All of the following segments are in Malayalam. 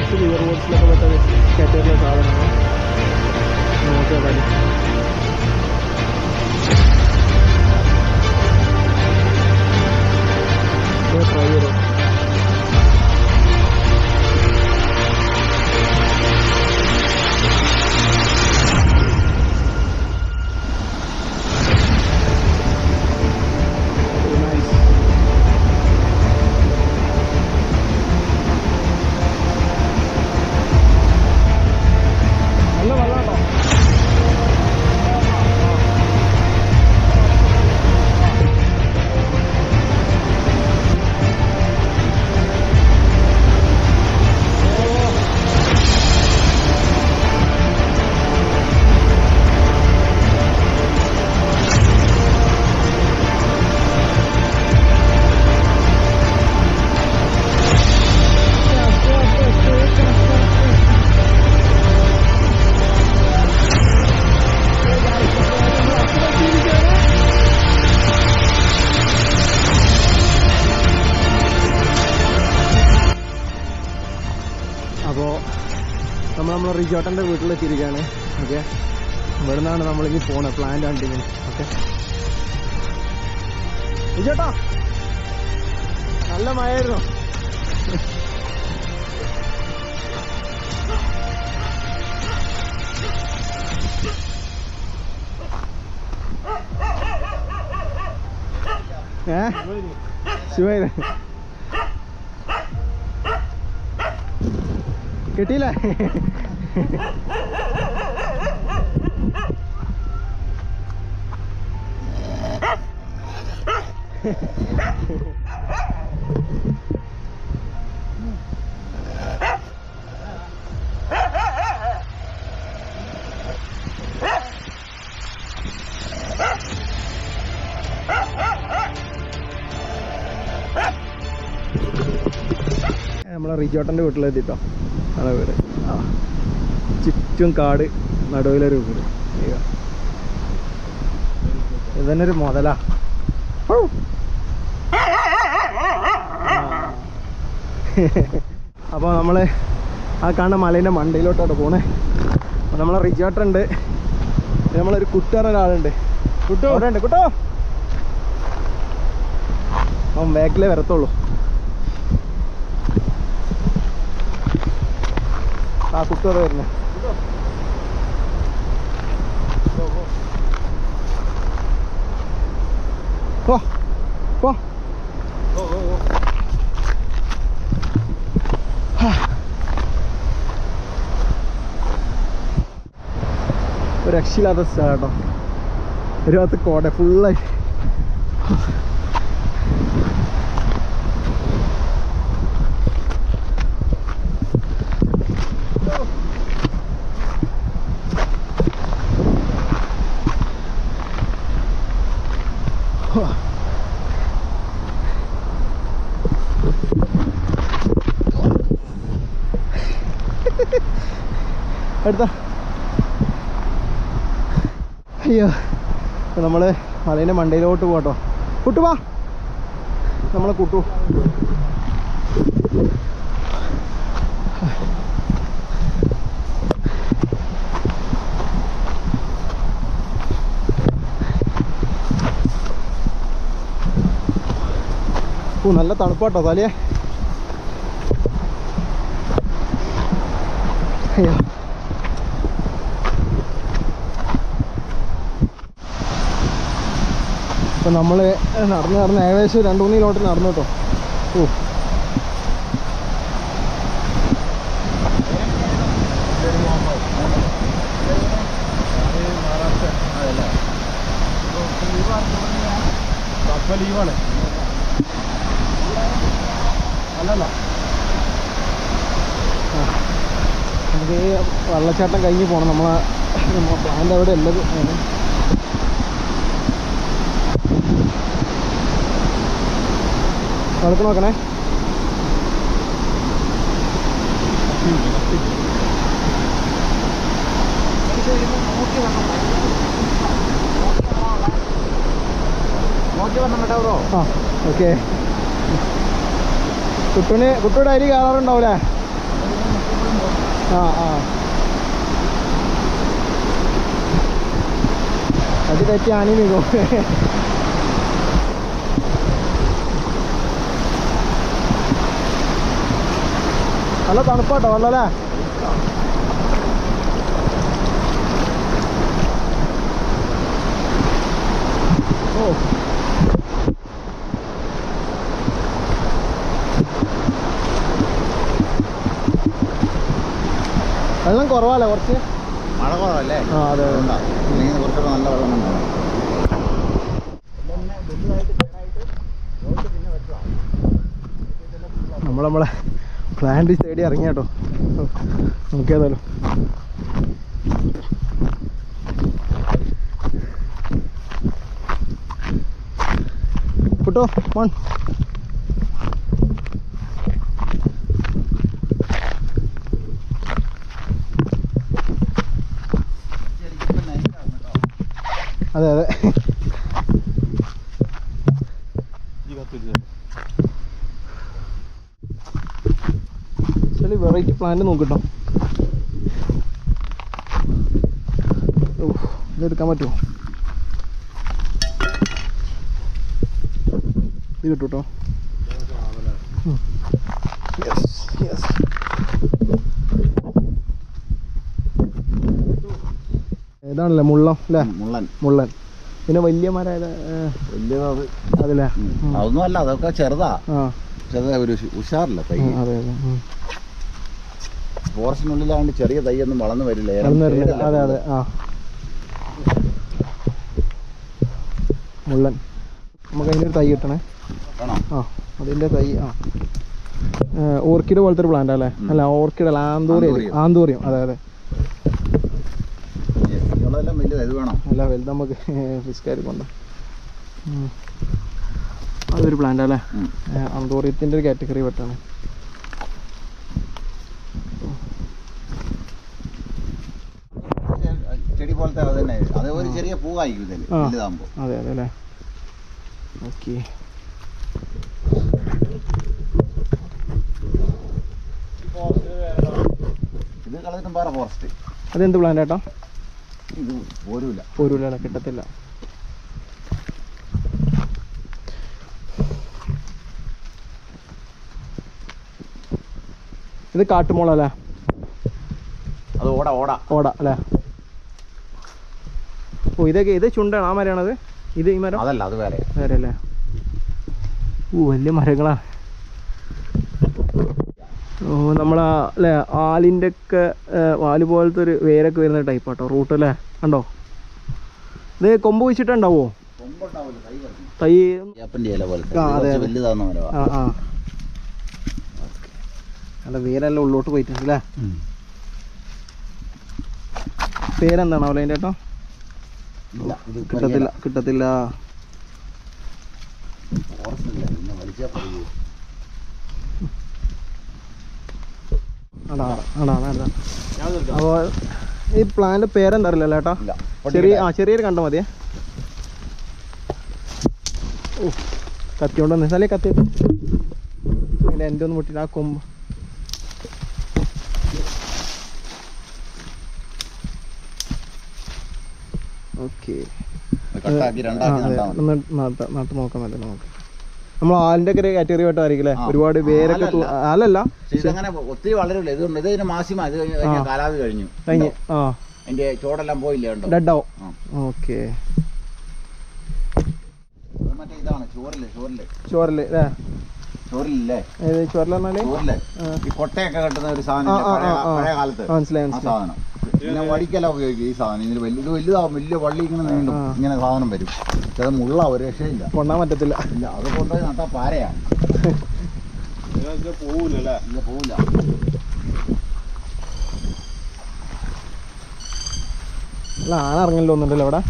മോസ്റ്റ് ഇയർബോഡ്സിലൊക്കെ പെട്ട കാറ്റഗറിയിലെ സാധനങ്ങൾ നോക്കി നോക്കാല് ട്രൈ ചെയ്തോ നൈസ് നല്ല വെള്ളാട്ടോ അപ്പോൾ നമ്മൾ നമ്മളെ റിജോട്ടൻ്റെ വീട്ടിലെത്തിയിരിക്കുകയാണ് ഓക്കെ ഇവിടെ നിന്നാണ് നമ്മളിനി പോണത് പ്ലാന്റ് ഹണ്ടിങ്ങിന് ഓക്കെ റിജോട്ടാ നല്ല മഴയായിരുന്നു ഏ ശിവ കിട്ടിയില്ലേ നമ്മളെ റിജോർട്ടിൻ്റെ വീട്ടിലെത്തിട്ടോ അതെ വീട് ആ ചുറ്റും കാട് നടുവിലൊരു വീട് അയ്യോ. ഇതന്നെ ഒരു മുതലാ ഔ. അപ്പോൾ നമ്മൾ ആ കാണുന്ന മലേൻ്റെ മണ്ടയിലോട്ടാണ് പോണേ അപ്പോൾ നമ്മളെ റിജോർട്ടുണ്ട് നമ്മളൊരു കുട്ടാറ ഒരാളുണ്ട് കുട്ടോ അവിടെ ഉണ്ട് കുട്ടോ അവൻ ബാക്കിലേ വരത്തുള്ളൂ ആ കുട്ടോറ വരുന്നേ പോ പോ ഹാ. ഒരു രക്ഷയില്ലാത്ത സ്ഥലം കേട്ടോ ഒരു ഭാഗത്ത് കോട ഫുള്ളായി എടുത്ത അയ്യോ ഇപ്പൊ നമ്മള് മലേൻ്റെ മണ്ടയിലോട്ട് പോട്ടോ കുട്ടു വാ നമ്മളെ കുട്ടു ഓ നല്ല തണുപ്പാട്ടോ തലയെ അയ്യോ ഇപ്പം നമ്മൾ നടന്ന് നടന്ന് ഏകദേശം രണ്ട് മൂന്ന് കിലോമീറ്റർ നടന്നു കേട്ടോ ഓ ലീവാണ് അല്ലല്ല നമുക്ക് ഈ വെള്ളച്ചാട്ടം കഴിഞ്ഞ് പോകണം നമ്മളെ നമ്മളെ പ്ലാന്റ് അവിടെ ഉള്ളത് ആണ്. വടക്ക് നോക്കണേ ആ ഓക്കെ കുട്ടുവിന് കുട്ടിയുടെ അരി കയറാറുണ്ടാവൂലേ ആ ആ അത് തെറ്റി ആനി നിൽക്കും നല്ല തണുപ്പാട്ടോ വെള്ളം അല്ലേ ഓ വെള്ളം കുറവല്ലേ കുറച്ച് മഴ കുറവല്ലേ ആ അതെ അതെ അതുകൊണ്ടാ. ഇല്ലെങ്കിൽ കുറച്ചുകൂടെ നല്ല വെള്ളം ഉണ്ടാവും നമ്മൾ നമ്മളെ പ്ലാന്റ് തേടി ഇറങ്ങി കേട്ടോ നോക്കിയതാലോ കുട്ടോ വൺ അതെ അതെ ആക്ച്വലി വെറൈറ്റി പ്ലാന്റ് നോക്കിട്ടോ ഉഫ്, ഇതെടുക്കാൻ പറ്റുമോ ഇത് കിട്ടും കേട്ടോ യെസ് യെസ് ഏതാണല്ലേ മുള്ളം അല്ലേ മുള്ളൻ മുള്ളൻ പിന്നെ വലിയ മരം ഏതാ ഏ, വലിയത് അതല്ലേ ഉം. അതൊന്നും അല്ല അതൊക്കെ ചെറുതാ ആ ചെറുതാ ഒരു ഉഷ്- ഉഷാറില്ല തൈ ഉം, അതെ അതെ ഉം. ഫോറസ്റ്റിനുള്ളിലാണ്ട് ചെറിയ തൈയൊന്നും വളർന്നു വരില്ല ഏലം വളർന്നു വരുന്നില്ല പേരല്ല അതെ അതെ ആ മുള്ളൻ നമുക്ക് അതിൻ്റെ ഒരു തൈ കിട്ടണേ വേണോ ആ അതിൻ്റെ തൈ ആ ഓർക്കിഡ് പോലത്തെ ഒരു പ്ലാന്റ് അല്ലേ ഉം. അല്ല ഓർക്കിഡ് അല്ല ആന്തൂറിയം ആന്തൂറിയം. ആന്തൂറിയം അതെ അതെ ഇനിയുള്ളതെല്ലാം വലിയത് ഇത് വേണം അല്ല വലുത് നമുക്ക് ഫിസ്കാരി കൊണ്ട് അതൊരു പ്ലാന്റ് അല്ലേ ഉം. ആന്തൂറിയത്തിൻ്റെ ഒരു കാറ്റഗറി പെട്ടാണ് ചെടി പോലത്തെ അത് തന്നെ അത് ഒരു ചെറിയ പൂവായിരിക്കും ഇതിൽ ആ. വലുതാകുമ്പോൾ അതെ അതെ അല്ലേ ഓക്കെ ഇത് കളഞ്ഞിട്ടും വേറെ ഫോറസ്റ്റ് അതെന്ത് പ്ലാന്റ് ഏട്ടാ ഇത് പോരൂല പോരൂല കിട്ടത്തില്ല ഇത് കാട്ടുമുള അല്ലേ അത് ഓട ഓട ഓട അല്ലേ ഓ ഇതൊക്കെ ഇത് ചുണ്ടാണ് ആ മരമാണത് ഇത് ഈ മരം അതല്ല അത് വേറെ വേറെ അല്ലേ ഓ വലിയ മരങ്ങളാ ഓ നമ്മളാ അല്ലേ ആലിൻ്റെ ഒക്കെ വാല് പോലത്തെ ഒരു വേരൊക്കെ വരുന്ന ടൈപ്പ് ആട്ടോ റൂട്ട് അല്ലേ കണ്ടോ ഇത് കൊമ്പ് വെച്ചിട്ടുണ്ടാവോ കൊമ്പുണ്ടാവില്ല തൈ വരണം തൈ ഏപ്പൻ്റെ ഇല പോലത്തെ ആ, ഇത് അതെ, കുറച്ച് അതെ. വലുതാന്ന് മരവാ ആ ആ അല്ല വേരെല്ലാം ഉള്ളോട്ട് പോയിട്ടുണ്ട് അല്ലേ പേരെന്താണോ അവളെ അതിൻ്റെ ഏട്ടോ ഇല്ല ഇത് കിട്ടത്തില്ല കിട്ടത്തില്ല ഫോറസ്റ്റ് ഇല്ല പിന്നെ വലിച്ചാൽ പറയൂ അടാ അടാ അടാ അപ്പോൾ ഈ പ്ലാന്റ് പേരെന്താ അറിയില്ല ഏട്ടാ ഇല്ല ചെറിയ ആ ചെറിയൊരു കണ്ട മതിയേ ഓ കത്തി കൊണ്ട് വന്നേ സ്ഥലേ കത്തി അതിൻ്റെ എൻ്റെ ഒന്ന് മുട്ടിട്ട് ആ കൊമ്പ് ഓക്കെ കട്ടാക്കി രണ്ടാക്കി നട്ടാ മതി ഒന്ന് നട്ട് നട്ട് നോക്കാൻ പറ്റും നമുക്ക് നമ്മൾ ആലിൻ്റെ ഒക്കെ കാറ്റഗറി ആയിട്ടായിരിക്കും അല്ലേ ആ. ഒരുപാട് വേരൊക്കെ തു- ആലല്ല. അല്ലല്ല പക്ഷേ ഇതങ്ങനെ ഒത്തിരി വളരില്ല ഇത് ഇത് ഇതിന് മാസിമ ഇത് കഴിഞ്ഞ കാലാവധി കഴിഞ്ഞു കഴിഞ്ഞ് ഉണ്ടോ? ആ അതിന്റെ ചോടെല്ലാം പോയില്ല ഉണ്ടോ ഡെഡാവും ആ. ഓക്കെ ഇത് മറ്റേ ഇതാണ് ചോറില് ചോറില് ചോരല് അല്ലേ ചോറിലില്ലേ ഏത് ചോരല് പറഞ്ഞാല് ചോറില് ആ. ഈ കൊട്ടയൊക്കെ കെട്ടുന്ന ഒരു സാധനം ആ, ഇല്ലേ? ആ, പഴയ ആ, ആ. പഴയ കാലത്ത് ആ, മനസ്സിലായി ആ മനസ്സിലായി സാധനം പിന്നെ വടിക്കല ഉപയോഗിക്കും ഈ സാധനം ഇതിന് വലിയ ഇത് വലുതാവും വലിയ വള്ളി ഇങ്ങനെ നീണ്ടും ആ. ഇങ്ങനെ സാധനം വരും പക്ഷെ അത് മുള്ള ഒരു രക്ഷയില്ല കൊണ്ടാൻ പറ്റത്തില്ല ഇല്ല അത് കൊണ്ടുപോയി നട്ടാ പാരയാ പോവൂലല്ലേ ഇല്ല പോവില്ല അല്ല ആന ഇറങ്ങല്ലോ ഒന്നുണ്ടല്ലോ അവിടെ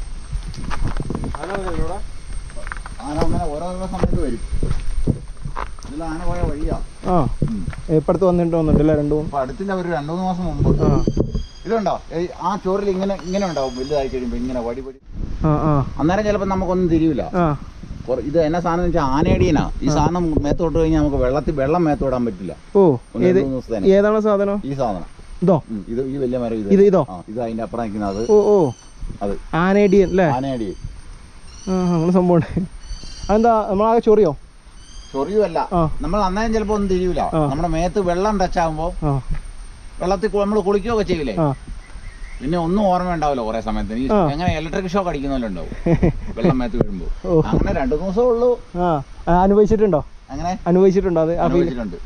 ആനവിടെ ആന അങ്ങനെ ഓരോ സമയത്ത് വരും ഇതിൽ ആന പോയ വഴിയാ ആ ഉം. ഇപ്പടുത്ത് വന്നിട്ട് വന്നിട്ടല്ലേ രണ്ടു മൂന്ന് അപ്പൊ അടുത്തില്ല ഒരു രണ്ടു മൂന്ന് മാസം മുമ്പ് ആ ഇതുണ്ടോ ഈ ആ ചോറിൽ ഇങ്ങനെ ഇങ്ങനെ ഉണ്ടാവും വലുതായി കഴിയുമ്പോ ഇങ്ങനെ വടി വടി ആ ആ അന്നേരം ചിലപ്പോൾ നമുക്കൊന്നും തിരിയില്ല ആ കൊറ- ഇത് എന്നാ സാധനം വെച്ചാൽ ആനയടിയനാ ഈ സാധനം മേത്തോട്ട് കഴിഞ്ഞാൽ നമുക്ക് വെള്ളത്തിൽ വെള്ളം മേത്തോടാൻ പറ്റില്ല ഓ ഒന്ന് ഏത് രണ്ട് മൂന്ന് ദിവസത്തേന്. ഏതാണ് സാധനം ഈ സാധനം ഇതോ ഉം, ഇത് ഈ വലിയ മരം ഇത് ഇതോ? ആ, ഇത് അതിന്റെ അപ്പുറം നിൽക്കുന്നത് അത് ഓ ഓ അത് ആനേഡിയൻ അല്ലേ ആനയടി ആ അങ്ങനെ സംഭവമുണ്ട് അതെന്താ നമ്മളാകെ ചൊറിയോ ചൊറിയുമല്ല ആ നമ്മൾ അന്നേരം ചിലപ്പോ ഒന്നും തിരിയൂല ആ. നമ്മുടെ മേത്ത് വെള്ളം ടച്ച് ആകുമ്പോ ആ വെള്ളത്തിൽ നമ്മൾ കുളിക്കുകയൊക്കെ ചെയ്യില്ലേ ആ പിന്നെ ഒന്നും ഓർമ്മ ഉണ്ടാവില്ല കുറെ സമയത്തിന് ഈ ആ. എങ്ങനെ ഇലക്ട്രിക് ഷോക്ക് അടിക്കുന്ന ഉണ്ടാവും വെള്ളം മേത്ത് വീഴുമ്പോ ഓ. അങ്ങനെ രണ്ടു ദിവസമേ ഉള്ളൂ ആ ആ, അനുഭവിച്ചിട്ടുണ്ടോ അങ്ങനെ അനുഭവിച്ചിട്ടുണ്ടോ അത് ആ ഫീൽ അനുഭവിച്ചിട്ടുണ്ട്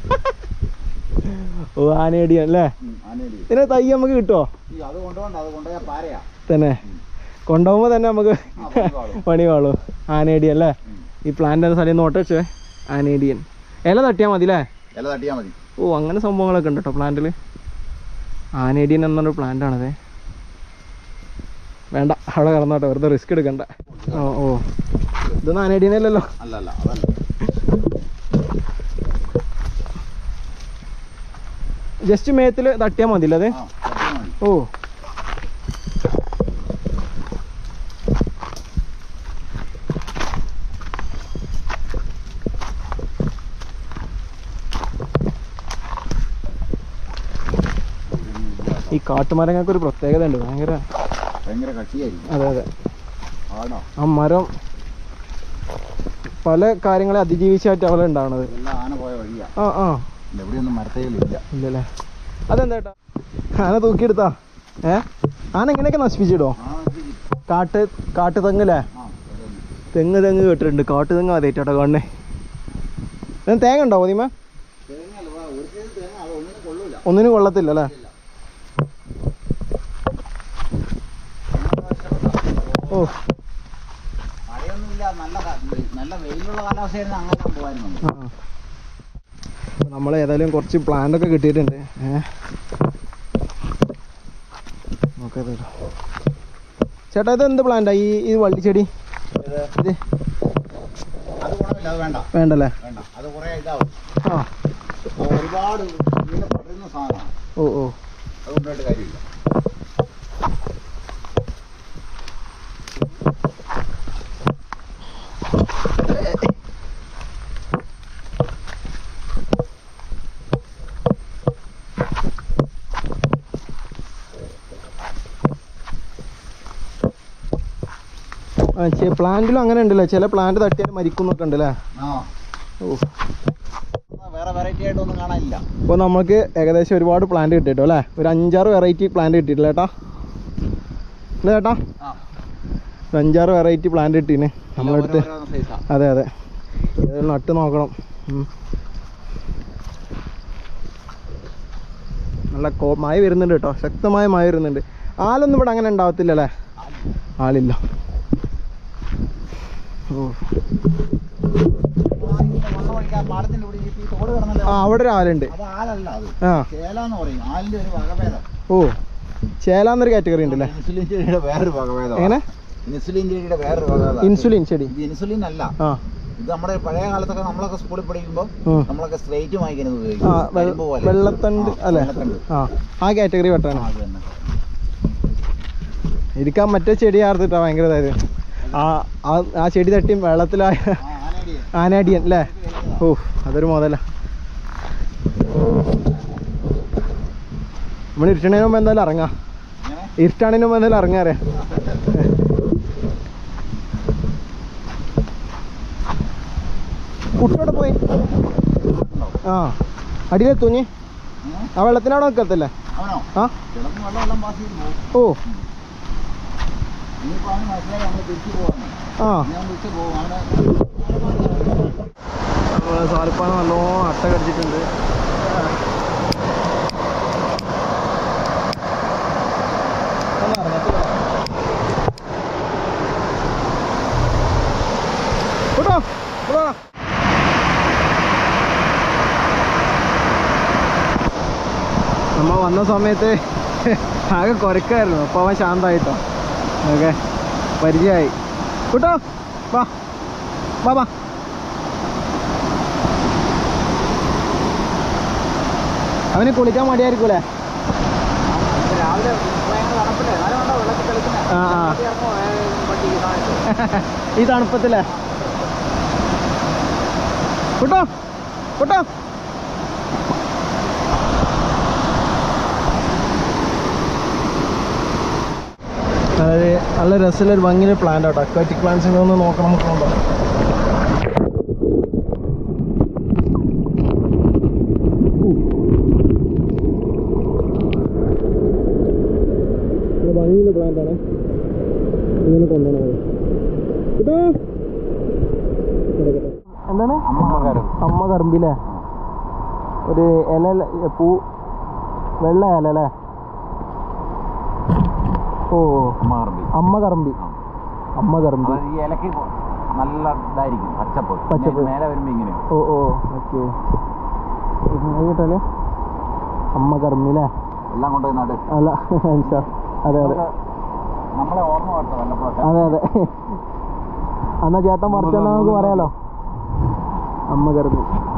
ഓ ആനേഡിയൻ അല്ലേ ഉം, ആനയടി ഇതിന് തൈ നമുക്ക് കിട്ടുമോ ഈ അത് കൊണ്ടുപോകണ്ട അത് കൊണ്ടുപോയാൽ പാരയാ തന്നെ കൊണ്ടുപോകുമ്പോൾ തന്നെ നമുക്ക് ആ, പണി പാളും. പണി വാളൂ ആനേഡിയൻ അല്ലേ ഉം. ഈ പ്ലാന്റ് എന്ന സ്ഥലം നോട്ട് വെച്ചേ ആനേഡിയൻ ഇല തട്ടിയാൽ മതി അല്ലേ ഇല തട്ടിയാ മതി ഓ അങ്ങനെ സംഭവങ്ങളൊക്കെ ഉണ്ട് കേട്ടോ പ്ലാന്റിൽ ആനേഡിയൻ എന്നൊരു പ്ലാന്റ് ആണത് വേണ്ട അവിടെ കിടന്നോട്ടെ വെറുതെ റിസ്ക് എടുക്കണ്ട ഓ ഓ ഇതൊന്നും ആനേഡിയൻ അല്ലല്ലോ അല്ല അല്ല അതല്ല ജസ്റ്റ് മേത്തിൽ തട്ടിയാൽ മതി അത് ആ, തട്ടിയാ മതി. ഓ ഈ കാട്ടുമരങ്ങൾക്ക് ഒരു പ്രത്യേകത ഉണ്ട് ഭയങ്കര ഭയങ്കര കട്ടിയായിരിക്കും അതെ അതെ ആണോ ആ മരം പല കാര്യങ്ങളെ അതിജീവിച്ചായിട്ട് അവിടെ ഉണ്ടാവണത് ഇതെല്ലാം ആന പോയ വഴിയാ ആ ആ എവിടെയൊന്നും മരത്തൈകളില്ല ഇല്ലല്ലേ അതെന്താ ഏട്ടാ ആന തൂക്കിയെടുത്താ ഏ ആന ഇങ്ങനെയൊക്കെ നശിപ്പിച്ചിടോ ആ ശരി. കാട്ട് കാട്ടു തെങ്ങല്ലേ ആ അതൊന്നും. തെങ്ങ് തെങ്ങ് കേട്ടിട്ടുണ്ട് കാട്ടു തെങ്ങ് അതേറ്റാട്ടോ കാണണേ ഇതിന് തേങ്ങ ഉണ്ടോ മതിമ തേങ്ങ അല്ല, വാ, ഒരു സൈസ് തേങ്ങ അത് ഒന്നിനും കൊള്ളൂല ഒന്നിനും കൊള്ളത്തില്ല അല്ലേ ഓ മഴയൊന്നുമില്ല നല്ല കാ- നല്ല വെയിലുള്ള കാലാവസ്ഥയായിരുന്നു അങ്ങനെ പോകായിരുന്നു ആ നമ്മൾ ഏതായാലും കുറച്ച് പ്ലാന്റ് ഒക്കെ കിട്ടിയിട്ടുണ്ട് ഏ നോക്കാം ഏതായാലും. ചേട്ടാ ഇത് എന്ത് പ്ലാന്റാ ഈ ഈ വള്ളിച്ചെടി ഇത് അത് ഗുണമില്ല അത് വേണ്ട വേണ്ടല്ലേ വേണ്ട അത് കുറെ ഇതാവും ആ അത് ഒരുപാട് ഇങ്ങനെ പടരുന്ന സാധനമാണ് ഓ ഓ അത് കൊണ്ടുപോയിട്ട് കാര്യമില്ല ആ പ്ലാന്റിലും അങ്ങനെ ഉണ്ടല്ലേ ചില പ്ലാന്റ് തട്ടിയാൽ മരിക്കുന്നൊക്കെ ഉണ്ടല്ലേ ആ ഓ വേറെ വെറൈറ്റി ആയിട്ടൊന്നും കാണാനില്ല ഇപ്പോൾ നമുക്ക് ഏകദേശം ഒരുപാട് പ്ലാന്റ് കിട്ടിട്ടോ അല്ലേ ഒരു അഞ്ചാറ് വെറൈറ്റി പ്ലാന്റ് കിട്ടിയിട്ടില്ല ചേട്ടാ അല്ലേ ചേട്ടാ ആ ഒരു അഞ്ചാറ് വെറൈറ്റി പ്ലാന്റ് കിട്ടീന് നമ്മളെടുത്ത് ഓരോരോ സൈസാ അതെ അതെ ഏതായാലും നട്ട് നോക്കണം ഉം. നല്ല കോ മഴ വരുന്നുണ്ട് കേട്ടോ ശക്തമായ മഴ വരുന്നുണ്ട് ആലൊന്നും ഇവിടെ അങ്ങനെ ഉണ്ടാവത്തില്ല അല്ലേ ആളില്ല ഓ പാടത്തിന്റെ ഇവിടെ ഈ തോട് കിടന്നല്ലോ ആ അവിടെ ഒരു ആലുണ്ട് അത് ആലല്ല അത് ആ ചേലാന്ന് പറയും ആലിന്റെ ഒരു വകഭേദം ഓ ചേലാന്നൊരു കാറ്റഗറി ഉണ്ട് അല്ലേ ഇൻസുലിൻ ചെടിയുടെ വേറൊരു വകഭേദം എങ്ങനെ ഇൻസുലിൻ ചെടിയുടെ വേറൊരു വകഭേദം ഇൻസുലിൻ ചെടി ഇത് ഇൻസുലിൻ അല്ല ആ ഇത് നമ്മുടെ പഴയ കാലത്തൊക്കെ നമ്മളൊക്കെ സ്കൂളിൽ പഠിക്കുമ്പോൾ ഉം. നമ്മളൊക്കെ സ്ട്രൈറ്റ് വാങ്ങിക്കുന്നത് ആ ഉപയോഗിക്കും വെ- കരിമ്പ് പോലെ. വെള്ളത്തണ്ട് ആ, അല്ലേ വെള്ളത്തണ്ട്. ആ ആ കാറ്റഗറി ആ, പെട്ടാണ് അത് തന്നെ. എനിക്ക് ആ മറ്റേ ചെടി ആർത്തിട്ടാ ഭയങ്കര ഇതായത് ആ ആ- ആ ചെടി തട്ടി വെള്ളത്തിലായ ആ, ആനയടി. ആനാടിയൻ അല്ലേ ഓ അതൊരു മുതല നമ്മൾ ഇരുട്ടണതിന് മുമ്പ് എന്തായാലും ഇറങ്ങാം ഇങ്ങനെ? ഇരുട്ടാണതിന് മുമ്പ് എന്തായാലും ഇറങ്ങാറേ കുട്ടിയോടെ പോയി ആ അടിയിലെത്തൂഞ്ഞ് ഉം. ആ വെള്ളത്തിനവിടെ നിൽക്കത്തില്ലേ അവനോ ആ കിടന്ന് വെള്ളം എല്ലാം പാസ് ചെയ്ത് പോകും ഓ ഇനിയിപ്പോ അവന് മനസ്സിലായി നമ്മൾ തിരിച്ചു പോകാൻ ആ ഞാൻ തിരിച്ചു പോകും അവനെ നമ്മളെ സാലിപ്പാന നല്ലോണം അട്ട കടിച്ചിട്ടുണ്ട് കൂട്ടോ കൂട്ടോ നമ്മ വന്ന സമയത്ത് ആകെ കുരക്കായിരുന്നു അപ്പൊ അവൻ ശാന്തായിട്ടോ ഓക്കെ പരിചയമായി കൂട്ടോ വാ വാ വാ അവന് കുളിക്കാൻ മടിയായിരിക്കൂലേ രാവിലെ ഭയങ്കര തണുപ്പല്ലേ എന്നാലും വേണ്ട വെള്ളത്തിൽ കളിക്കുന്നേ ആ ആ ഇറങ്ങോ വണ്ടി കാണിച്ചു ഈ തണുപ്പത്തില്ലേ കൂട്ടോ കൂട്ടോ നല്ല രസമുള്ള ഒരു ഭംഗിയുള്ള പ്ലാന്റ് ആട്ടോ അക്വാറ്റിക് പ്ലാന്റ്സിനെ ഒന്ന് നോക്കണം നമുക്ക് ഉണ്ടോ ഭംഗിയുള്ള പ്ലാന്റ് ആണ് ഇങ്ങനെ കൊണ്ടുപോകണത് ഇതാ എന്താണ് അമ്മക്കാരും അമ്മ കറമ്പില്ലേ ഒരു ഇല ല- പൂ വെള്ള ഇല അല്ലേ ഓ അമ്മ കറമ്പി അമ്മ കറമ്പി അമ്മ കറമ്പി അത് ഈ ഇലക്ക് നല്ല ഇതായിരിക്കും പച്ചപ്പ് പച്ചപ്പ്. പിന്നെ മേലെ വരുമ്പോ ഇങ്ങനെ ഓ ഓ ഓക്കെ കേട്ടല്ലേ അമ്മ കറമ്പി അല്ലേ എല്ലാം കൊണ്ടുപോയി നട് അല്ല ഇൻഷാ. അതെ അതെ നമുക്ക് നമ്മളെ ഓർമ്മ വരട്ടെ വല്ലപ്പോഴൊക്കെ അതെ അതെ എന്നാ ചേട്ടൻ പറിച്ചെന്നാ നമുക്ക് പറയാലോ അമ്മ കറമ്പി